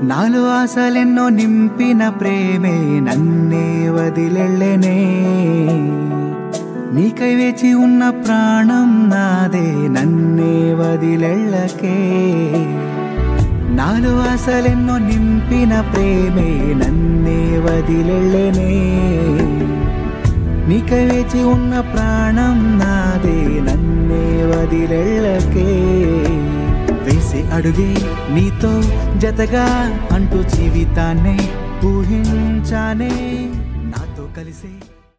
నాలో ఆశలెన్నో నింపిన ప్రేమే నన్నే వదిలెళ్ళనే నీకై వేచి ఉన్న ప్రాణం నాదే నన్నే వదిలెళ్ళకే నాలో ఆశలెన్నో నింపిన ప్రేమే నన్నే వదిలెళ్ళనే నీకై వేచి ఉన్న ప్రాణం నాదే నన్నే వదిలెళ్ళకే వేసే అడుగే నీతో జతగా అంటూ జీవితాన్నే ఊహించానే నాతో కలిసే